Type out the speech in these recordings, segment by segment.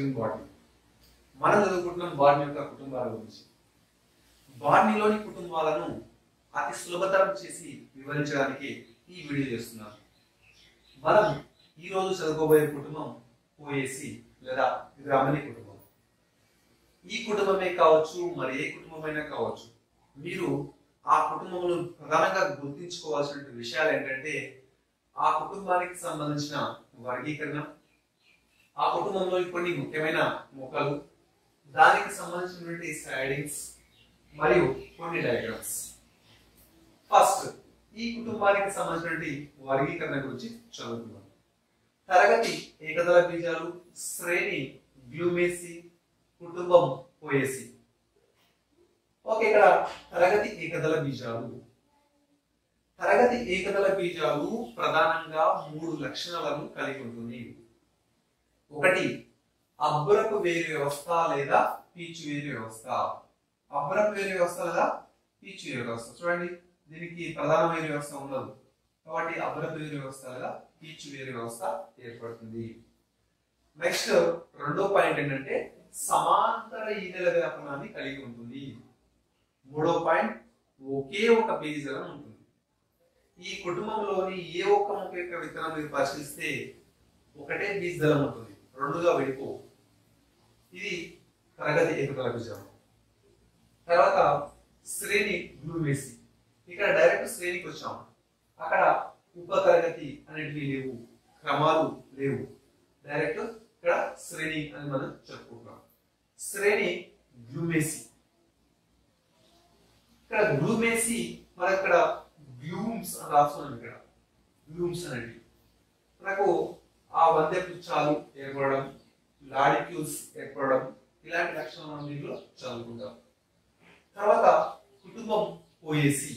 Studying botany మనం చదువుకుంటున్నాం botany యొక్క కుటుంబాల గురించి బాటనీలోని కుటుంబాలను అతి సులభతరం చేసి వివరించడానికి ఈ వీడియో చేస్తున్నాను మనం ఈ రోజు చదువుకోబోయే కుటుంబం పోయేసి లేదా గ్రామీణ కుటుంబం ఈ కుటుంబమే కావచ్చు మరి ఏ కుటుంబమైనా కావచ్చు మీరు ఆ కుటుంబంలో ప్రధానంగా గుర్తించుకోవాల్సిన విషయాలు ఏంటంటే ఆ కుటుంబానికి సంబంధించిన వర్గీకరణ ఆ కుటుంబంలోని కొన్ని ముఖ్యమైన మొక్కలు దానికి సంబంధించినటువంటి సైడింగ్స్ మరియు కొన్ని డయాగ్రామ్స్ ఫస్ట్ ఈ కుటుంబానికి సంబంధించినటువంటి వర్గీకరణ గురించి చదువుకుందాం తరగతి ఏకదళ బీజాలు శ్రేణి గ్లూమేసి కుటుంబం పోయేసి ఓకే ఇక్కడ తరగతి ఏకదళ బీజాలు తరగతి ఏకదళ బీజాలు ప్రధానంగా మూడు లక్షణాలను కలిగి ఉంటుంది ఒకటి అబ్బరపు వేరు వ్యవస్థ లేదా పీచు వేరు వ్యవస్థ అబ్బరపు వేరు వ్యవస్థ లేదా పీచు వేరు వ్యవస్థ చూడండి దీనికి ప్రధాన వేరు వ్యవస్థ ఉండదు కాబట్టి అబ్బరపు వేరు వ్యవస్థ లేదా పీచు వేరు వ్యవస్థ ఏర్పడుతుంది నెక్స్ట్ రెండో పాయింట్ ఏంటంటే సమాంతర ఈనెల వ్యాపనాన్ని కలిగి ఉంటుంది మూడో పాయింట్ ఒకే ఒక బీజం ఉంటుంది ఈ కుటుంబంలోని ఏ ఒక్క మొక్క యొక్క విత్తనం మీరు పరిశీలిస్తే ఒకటే బీజదళం ఉంటుంది రెండుగా విడిపో ఇది తరగతి ఏకదళ బీజం తర్వాత శ్రేణి గ్లూమేసి ఇక్కడ డైరెక్ట్ శ్రేణికి వచ్చాం అక్కడ ఉప తరగతి అనేటివి లేవు క్రమాలు లేవు డైరెక్ట్ ఇక్కడ శ్రేణి అని మనం చెప్పుకుంటున్నాం శ్రేణి గ్లూమేసి ఇక్కడ గ్లూమేసి మన ఇక్కడ గ్లూమ్స్ అని రాస్తున్నాం ఇక్కడ గ్లూమ్స్ అనేవి మనకు ఆ వందె పుచ్చాలు ఏర్పడడం లాడిక్యూల్స్ ఏర్పడడం ఇలాంటి లక్షణాలు మనం దీంట్లో చదువుకుంటాం తర్వాత కుటుంబం పోయేసి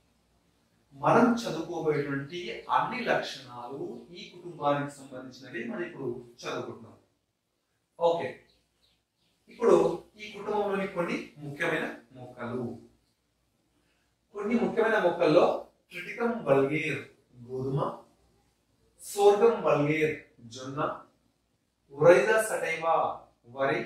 మనం చదువుకోబోయేటువంటి అన్ని లక్షణాలు ఈ కుటుంబానికి సంబంధించినవి మనం ఇప్పుడు చదువుకుంటున్నాం ఓకే ఇప్పుడు ఈ కుటుంబంలోని కొన్ని ముఖ్యమైన మొక్కలు కొన్ని ముఖ్యమైన మొక్కల్లో ట్రిటికం వల్గేర్ గోధుమ సోర్గం వల్గేర్ జొన్న ఉరైజా సటైవా వరి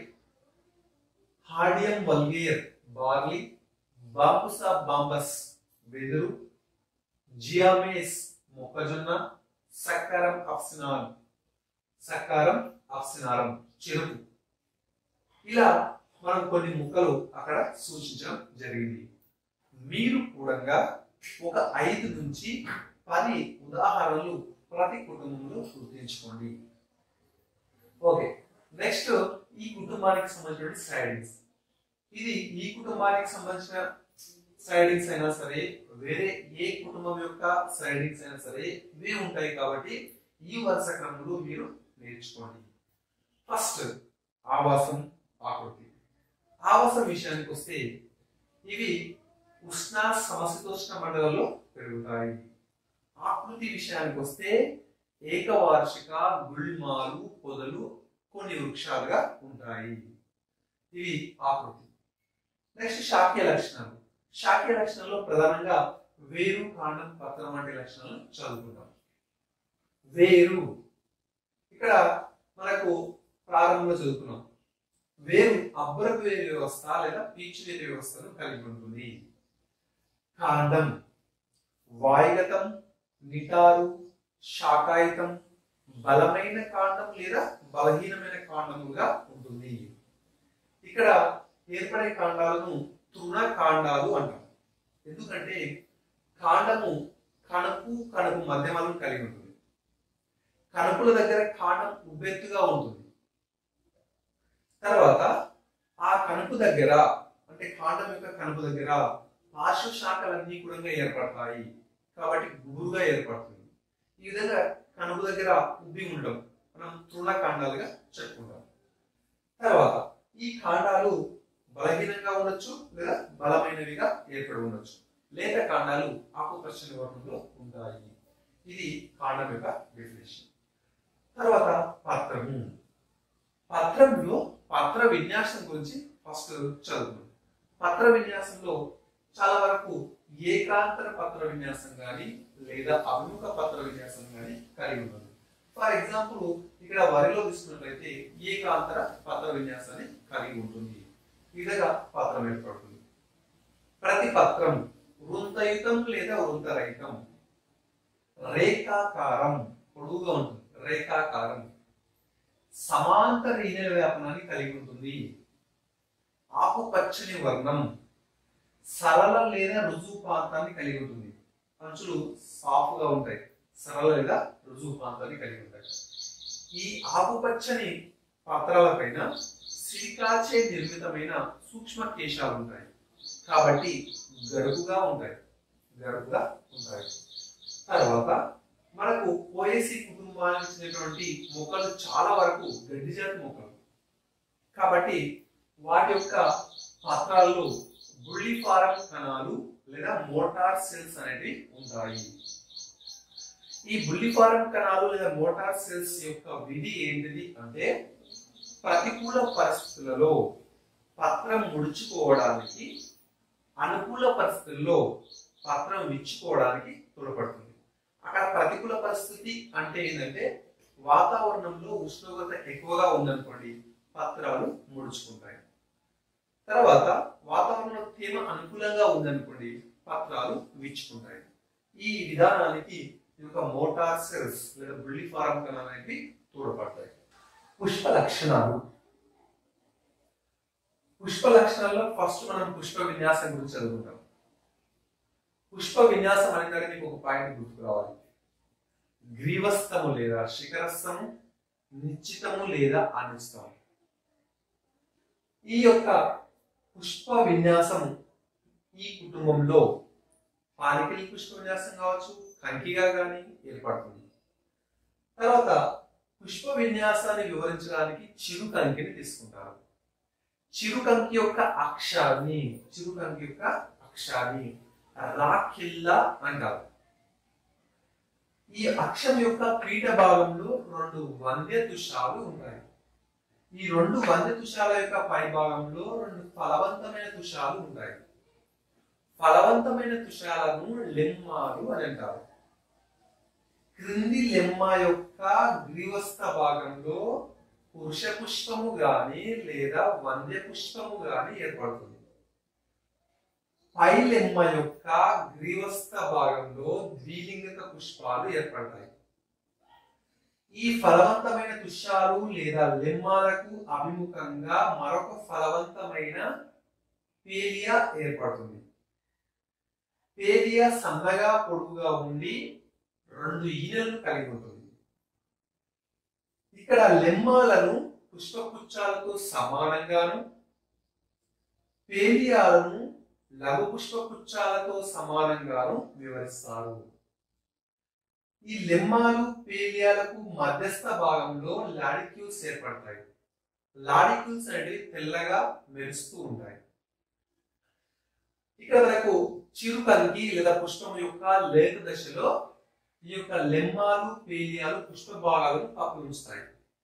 హాడియం వల్గేర్ బార్లీ బాపుసా బాంబస్ వెదురు జియామేస్ మొక్కజొన్న సక్కారం అప్సినాల్ సక్కారం అప్సినారం చెరుకు ఇలా మనం కొన్ని ముక్కలు అక్కడ సూచించడం జరిగింది మీరు కూడా ఒక ఐదు నుంచి పది ఉదాహరణలు ప్రతి కుటుంబంలో గుర్తించుకోండి ఓకే నెక్స్ట్ ఈ కుటుంబానికి సంబంధించిన సైడింగ్స్ ఇది ఈ కుటుంబానికి సంబంధించిన సైడింగ్స్ అయినా సరే వేరే ఏ కుటుంబం యొక్క సైడింగ్స్ అయినా సరే ఇవే ఉంటాయి కాబట్టి ఈ వరుస క్రమంలో మీరు నేర్చుకోండి ఫస్ట్ ఆవాసం ఆకృతి ఆవాసం విషయానికి వస్తే ఇవి ఉష్ణ సమశీతోష్ణ మండలంలో పెరుగుతాయి ఆకృతి విషయానికి వస్తే ఏకవార్షిక గుల్మాలు పొదలు కొన్ని వృక్షాలుగా ఉంటాయి ఇవి ఆకృతి నెక్స్ట్ శాఖీయ లక్షణాలు శాఖీయ లక్షణాల్లో ప్రధానంగా వేరు కాండం పత్రం వంటి లక్షణాలు చదువుకుంటాం వేరు ఇక్కడ మనకు ప్రారంభంలో చదువుకున్నాం వేరు అబ్బరపు వేరు వ్యవస్థ లేదా పీచు వేరు వ్యవస్థను కలిగి ఉంటుంది కాండం వాయుగతం నిటారు శాకాయుతం బలమైన కాండం లేదా బలహీనమైన కాండముగా ఉంటుంది ఇక్కడ ఏర్పడే కాండాలను తృణ కాండాలు అంటాం ఎందుకంటే కాండము కణపు కణపు మధ్యమాలను కలిగి ఉంటుంది కణపుల దగ్గర కాండం ఉబ్బెత్తుగా ఉంటుంది తర్వాత ఆ కణుపు దగ్గర అంటే కాండం యొక్క కణుపు దగ్గర పార్శ్వ శాఖలన్నీ కూడా ఏర్పడతాయి కాబట్టి గుబురుగా ఏర్పడుతుంది ఈ విధంగా కణుపు దగ్గర ఉబ్బి ఉండడం మనం తృణకాండాలుగా చెప్పుకుంటాం తర్వాత ఈ కాండాలు బలహీనంగా ఉండొచ్చు లేదా బలమైనవిగా ఏర్పడి ఉండొచ్చు లేత కాండాలు ఆకుపచ్చని వర్ణంలో ఉంటాయి ఇది కాండం యొక్క డెఫినేషన్ తర్వాత పత్రము పత్రంలో పత్ర విన్యాసం గురించి ఫస్ట్ చదువుకుందాం పత్ర విన్యాసంలో చాలా వరకు ఏకాంతర పత్ర విన్యాసం కానీ లేదా అభిముఖ పత్ర విన్యాసం కానీ కలిగి ఉన్నది ఫర్ ఎగ్జాంపుల్ ఇక్కడ వరిలో తీసుకున్నట్లయితే ఏకాంతర పత్ర విన్యాసాన్ని కలిగి ఉంటుంది ఈ విధంగా పత్రం ఏర్పడుతుంది ప్రతి పత్రం వృంతయుతం లేదా వృంతరహితం రేఖాకారం పొడుగుగా ఉంటుంది రేఖాకారం సమాంతర ఈనెల వ్యాపనాన్ని కలిగి ఉంటుంది ఆకుపచ్చని వర్ణం సరళ లేదా రుజువు ప్రాంతాన్ని కలిగి ఉంటుంది అంచులు సాఫ్గా ఉంటాయి సరళ లేదా రుజువు ప్రాంతాన్ని కలిగి ఉంటాయి ఈ ఆకుపచ్చని పత్రాల పైన సిలికాచే నిర్మితమైన సూక్ష్మ కేశాలు ఉంటాయి కాబట్టి గరుకుగా ఉంటాయి గరుకుగా ఉంటాయి తర్వాత మనకు పోయేసి కుటుంబానికి చెందినటువంటి మొక్కలు చాలా వరకు గడ్డి జాతి మొక్కలు కాబట్టి వాటి యొక్క పత్రాల్లో బుల్లిఫారం కణాలు లేదా మోటార్ సెల్స్ అనేవి ఉంటాయి ఈ బుల్లిఫారం కణాలు లేదా మోటార్ సెల్స్ యొక్క విధి ఏంటిది అంటే ప్రతికూల పరిస్థితులలో పత్రం ముడుచుకోవడానికి అనుకూల పరిస్థితుల్లో పత్రం విచ్చుకోవడానికి తోడ్పడుతుంది అక్కడ ప్రతికూల పరిస్థితి అంటే ఏంటంటే వాతావరణంలో ఉష్ణోగ్రత ఎక్కువగా ఉందనుకోండి పత్రాలు ముడుచుకుంటాయి తర్వాత వాతావరణంలో తేమ అనుకూలంగా ఉందనుకోండి పత్రాలు విచ్చుకుంటాయి ఈ విధానానికి ఈ యొక్క మోటార్ సెల్స్ లేదా బుల్లిఫారం కణాలు అనేవి తోడ్పడతాయి పుష్ప లక్షణాలు పుష్ప లక్షణాల్లో ఫస్ట్ మనం పుష్ప విన్యాసం గురించి చదువుకుంటాం పుష్ప విన్యాసం అనేది మీకు ఒక పాయింట్ గుర్తుకు రావాలి గ్రీవస్థము లేదా శిఖరస్థము నిశ్చితము లేదా అనిశ్చితము ఈ యొక్క పుష్ప విన్యాసం ఈ కుటుంబంలో పాలికలి పుష్ప విన్యాసం కావచ్చు కంకిగా కానీ ఏర్పడుతుంది తర్వాత పుష్ప విన్యాసాన్ని వివరించడానికి చిరు కంకిని తీసుకుంటారు చిరు కంకి యొక్క అక్షాన్ని చిరు కంకి యొక్క అక్షాన్ని రాఖిల్లా అంటారు ఈ అక్షం యొక్క పీఠ భాగంలో రెండు వంద్య తుషాలు ఉంటాయి ఈ రెండు వంద్య తుషాల యొక్క పై భాగంలో రెండు ఫలవంతమైన తుషాలు ఉంటాయి ఫలవంతమైన తుషాలను లెమ్మాలు అని అంటారు క్రింది లెమ్మ యొక్క గ్రీవస్థ భాగంలో పురుష పుష్పము గాని లేదా వంద్య పుష్పము గాని ఏర్పడుతుంది పై లెమ్మ యొక్క గ్రీవస్థ భాగంలో ద్విలింగక పుష్పాలు ఏర్పడతాయి ఈ ఫలవంతమైన తుష్యాలు లేదా లెమ్మాలకు అభిముఖంగా మరొక ఫలవంతమైన పేలియా ఏర్పడుతుంది పేలియా సన్నగా పొడుగుగా ఉండి రెండు ఈనెలను కలిగి ఉంటుంది ఇక్కడ లెమ్మాలను పుష్పపుచ్చాలతో సమానంగాను పేలియాలను లఘు పుష్పపుచ్చాలతో సమానంగాను వివరిస్తారు ఈ లెమ్మాలు పేలియాలకు మధ్యస్థ భాగంలో లాడిక్యూల్స్ ఏర్పడతాయి లాడిక్యూల్స్ అనేవి తెల్లగా మెరుస్తూ ఉంటాయి ఇక్కడ మనకు చిరుకంకి లేదా పుష్పం యొక్క లేత దశలో ఈ యొక్క లెమ్మాలు పేలియాలు పుష్ప భాగాలను కప్పి ఉంచుతాయి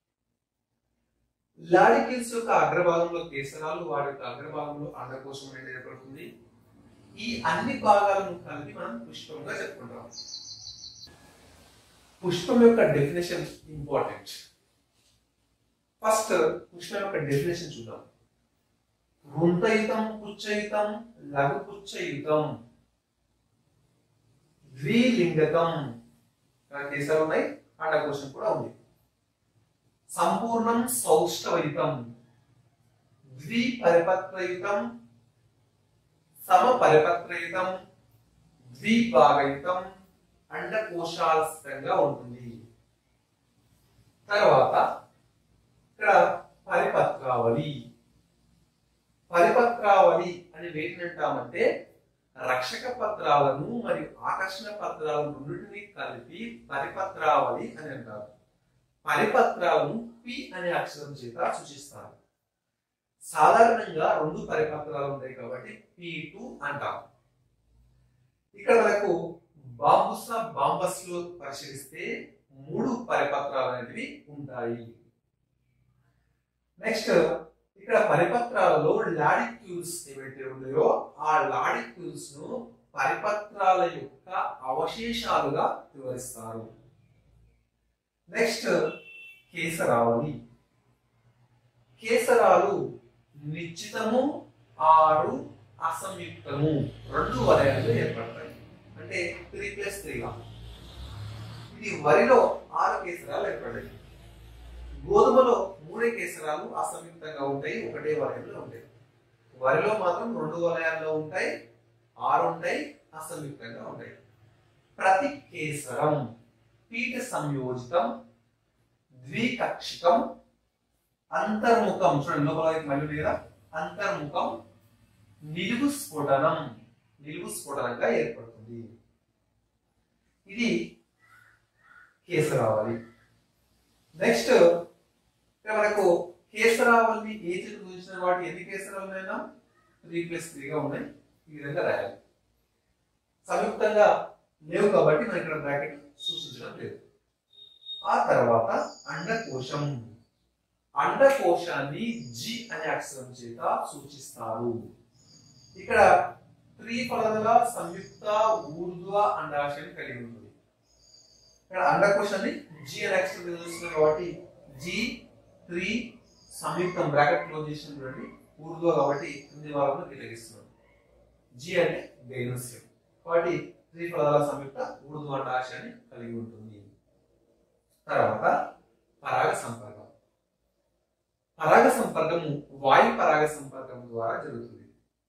లాడికిల్స్ యొక్క అగ్రభాగంలో కేసరాలు వాటి యొక్క అగ్రభాగంలో అండకోశం అనేది ఏర్పడుతుంది ఈ అన్ని భాగాలను కలిపి మనం పుష్పంగా చెప్పుకుంటాం పుష్పం యొక్క డెఫినేషన్ ఇంపార్టెంట్ ఫస్ట్ పుష్పం యొక్క డెఫినేషన్ చూద్దాం వృంతయుతం పుచ్చయుతం లఘు పుచ్చయుతం ద్విలింగకం కేసాలు ఉన్నాయి అండకోశం కూడా ఉంది సంపూర్ణం సౌష్ఠవయుతం ద్విపరిపత్రయుతం సమపరిపత్రయుతం ద్విభాగయుతం అండకోశాలస్థంగా ఉంటుంది తర్వాత ఇక్కడ పరిపత్రావళి పరిపత్రావళి అని వేటిని అంటామంటే రక్షక పత్రాలను మరియు ఆకర్షణ పత్రాలను రెండింటిని కలిపి పరిపత్రావళి అని అంటారు పరిపత్రాలను పి అనే అక్షరం చేత సూచిస్తారు సాధారణంగా రెండు పరిపత్రాలు ఉంటాయి కాబట్టి పి టూ అంటాం ఇక్కడ మనకు బాంబుస బాంబస్ లో పరిశీలిస్తే మూడు పరిపత్రాలు అనేవి ఉంటాయి నెక్స్ట్ ఇక్కడ పరిపత్రాలలో లాడిక్యూల్స్ ఏవైతే ఉన్నాయో ఆ లాడిక్యూల్స్ ను పరిపత్రాల యొక్క అవశేషాలుగా వివరిస్తారు నెక్స్ట్ కేసరావళి కేసరాలు నిశ్చితము ఆరు అసంయుక్తము రెండు వలయాలు ఏర్పడతాయి అంటే త్రీ ప్లస్ త్రీగా ఇది వరిలో ఆరు కేసరాలు ఏర్పడ్డాయి గోధుమలో మూడే కేసరాలు అసంయుక్తంగా ఉంటాయి ఒకటే వలయంలో ఉంటాయి వరిలో మాత్రం రెండు వలయాల్లో ఉంటాయి ఆరు ఉంటాయి అసంయుక్తంగా ఉంటాయి ప్రతి కేసరం పీఠ సంయోజితం ద్వికక్షికం అంతర్ముఖం చూడండి లోపల వైపు మళ్ళీ ఉంది కదా అంతర్ముఖం నిలువు స్ఫుటనం నిలువు స్ఫుటనంగా ఏర్పడుతుంది ఇది కేసరావళి నెక్స్ట్ మనకు కేసరావళి ఏజెంట్ గురించిన వాటి ఎన్ని కేసరాలు ఉన్నాయన్నా త్రీ ప్లస్ త్రీగా ఉన్నాయి ఈ విధంగా రాయాలి సంయుక్తంగా లేవు కాబట్టి మనం ఇక్కడ బ్రాకెట్ సూచించడం లేదు ఆ తర్వాత అండకోశం అండకోశాన్ని జి అనే అక్షరం చేత సూచిస్తారు ఇక్కడ త్రీ పదల సంయుక్త ఊర్ధ్వ అండాశయం కలిగి ఉంటుంది ఇక్కడ అండకోశాన్ని జి అనే అక్షరం చేత సూచిస్తారు కాబట్టి జి త్రీ సంయుక్తం బ్రాకెట్ క్లోజ్ చేసిన చూడండి ఊర్ధ్వ కాబట్టి కింది భాగంలో తిరిగిస్తున్నాం జి అంటే గైనస్యం కాబట్టి త్రీ పదాల సంయుక్త ఊర్ధ్వ అండాశయాన్ని కలిగి ఉంటుంది తర్వాత పరాగ సంపర్కం పరాగ సంపర్కము వాయు పరాగ సంపర్కం ద్వారా జరుగుతుంది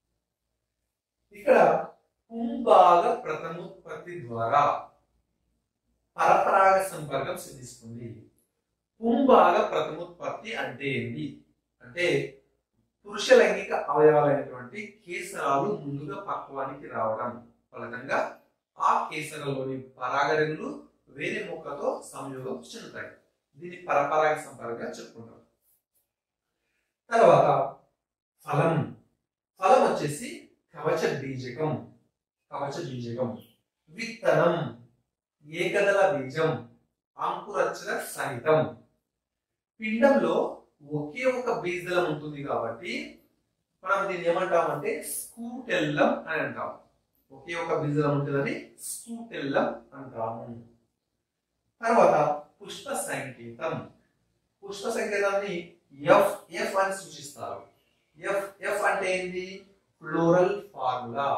ఇక్కడ పుంభాగ ప్రథమోత్పత్తి ద్వారా పరపరాగ సంపర్కం సిద్ధిస్తుంది పుంభాగ ప్రథమోత్పత్తి అంటే ఏంటి అంటే పురుష లైంగిక అవయవాలైనటువంటి కేసరాలు ముందుగా పక్వానికి రావడం ఫలితంగా ఆ కేసరలోని పరాగరెన్లు వేరే మొక్కతో సంయోగం చెందుతాయి దీన్ని పరపరాగ సంపర్కంగా చెప్పుకుంటాం తర్వాత ఫలం ఫలం వచ్చేసి కవచ బీజకం కవచ బీజకం విత్తనం ఏకదళ బీజం అంకురచ్చర సహితం పిండంలో ఒకే ఒక బీజదళం ఉంటుంది కాబట్టి మనం దీన్ని ఏమంటామంటే స్కూటెల్లం అని అంటాం ఒకే ఒక బీజదళం ఉంటుందని స్కూటెల్లం అంటాము తర్వాత పుష్ప సంకేతం పుష్ప సంకేతాన్ని ఎఫ్ ఎఫ్ అని సూచిస్తారు ఎఫ్ ఎఫ్ అంటే ఏంటి ఫ్లోరల్ ఫార్ములా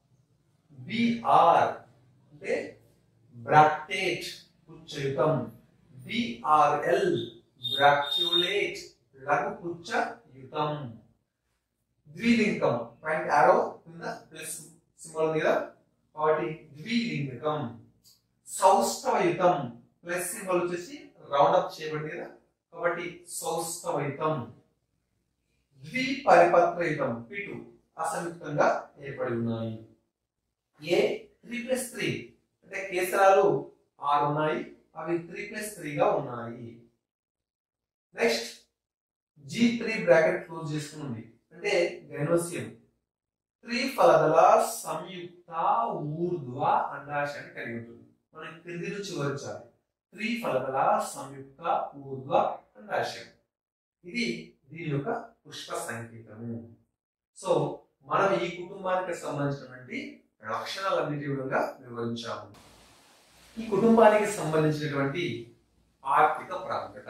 బిఆర్ అంటే బ్రాక్టేట్ పుచ్చయుతం బిఆర్ఎల్ బ్రాక్యులేట్ లఘు పుచ్చ యుతం ద్విలింగం పాయింట్ ఆరో కింద ప్లస్ సింబల్ ఉంది కదా కాబట్టి ద్విలింగకం సౌష్ఠవయుతం ప్లస్ సింబల్ వచ్చేసి రౌండ్ అప్ చేయబడింది కదా కాబట్టి సౌష్ఠవయుతం ద్విపరిపత్రయుతం పిటు అసంయుక్తంగా ఏర్పడి ఉన్నాయి ఏ త్రీ ప్లస్ త్రీ అంటే కేసరాలు ఆరు ఉన్నాయి అవి త్రీ ప్లస్ త్రీగా ఉన్నాయి next G three bracket close చేసుకుని అంటే గైనోసియం త్రీ ఫలదల సంయుక్త ఊర్ధ్వ అండాశయాన్ని కలిగి ఉంటుంది మనం క్రింది నుంచి వివరించాలి త్రీ ఫలదల సంయుక్త ఊర్ధ్వ అండాశయం ఇది దీని యొక్క పుష్ప సంకేతము సో మనం ఈ కుటుంబానికి సంబంధించినటువంటి లక్షణాలన్నిటి విధంగా వివరించాము ఈ కుటుంబానికి సంబంధించినటువంటి ఆర్థిక ప్రాముఖ్యత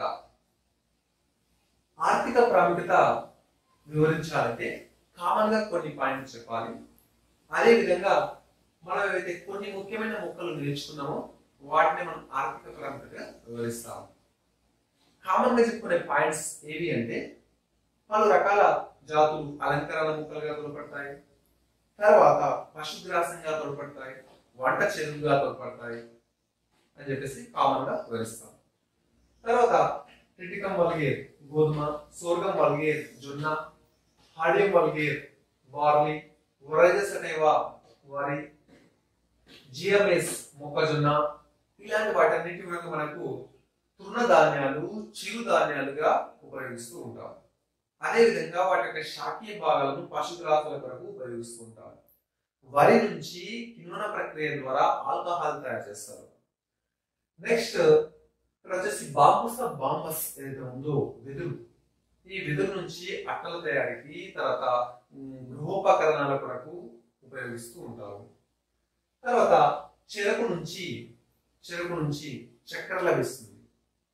ఆర్థిక ప్రాముఖ్యత వివరించాలంటే కామన్ గా కొన్ని పాయింట్స్ చెప్పాలి అదే విధంగా మనం ఏవైతే కొన్ని ముఖ్యమైన మొక్కలు నేర్చుకున్నామో వాటిని మనం ఆర్థిక ప్రాముఖ్యతగా వివరిస్తాం కామన్ గా చెప్పుకునే పాయింట్స్ ఏవి అంటే పలు రకాల జాతులు అలంకరణ మొక్కలుగా తోడ్పడతాయి తర్వాత పశుగ్రాసంగా తోడ్పడతాయి వంట చెరువుగా తోడ్పడతాయి అని చెప్పేసి కామన్ గా వివరిస్తాం తర్వాత ట్రిటికం వల్గేర్ గోధుమ సోర్గం వల్గేర్ జొన్న హాడియం వల్గేర్ బార్లీ వరైజసనేవా వరి జిఎంఎస్ మొక్కజొన్న ఇలాంటి వాటన్నిటి మీద మనకు తృణధాన్యాలు చిరుధాన్యాలుగా ఉపయోగిస్తూ ఉంటాం అదేవిధంగా వాటి యొక్క శాఖీయ భాగాలను పశుగ్రాసాల కొరకు ఉపయోగిస్తూ ఉంటాం వరి నుంచి కిణ్వన ప్రక్రియ ద్వారా ఆల్కహాల్ తయారు చేస్తారు నెక్స్ట్ ఇక్కడ వచ్చేసి బాంబుస బాంబస్ ఏదైతే ఉందో వెదురు ఈ వెదురు నుంచి అట్టల తయారీకి తర్వాత ఉమ్, గృహోపకరణాల కొరకు ఉపయోగిస్తూ ఉంటారు తర్వాత చెరకు నుంచి చెరకు నుంచి చక్కెర లభిస్తుంది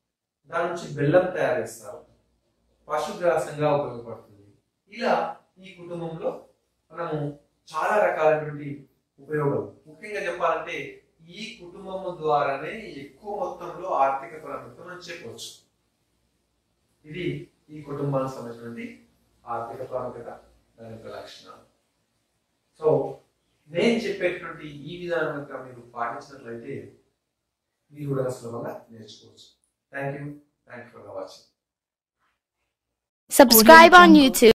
దాని నుంచి బెల్లం తయారు చేస్తారు పశుగ్రాసంగా ఉపయోగపడుతుంది ఇలా ఈ కుటుంబంలో మనము చాలా రకాలైనటువంటి ఉపయోగాలు ముఖ్యంగా చెప్పాలంటే ఈ కుటుంబం ద్వారానే ఎక్కువ మొత్తంలో ఆర్థిక పరమత మనం చెప్పవచ్చు ఇది ఈ కుటుంబానికి సంబంధించినటువంటి ఆర్థిక ప్రాముఖ్యత దాని యొక్క లక్షణాలు సో నేను చెప్పేటువంటి ఈ విధానం కనుక మీరు పాటించినట్లయితే మీరు కూడా సులభంగా నేర్చుకోవచ్చు thank you thank you for watching Subscribe on YouTube.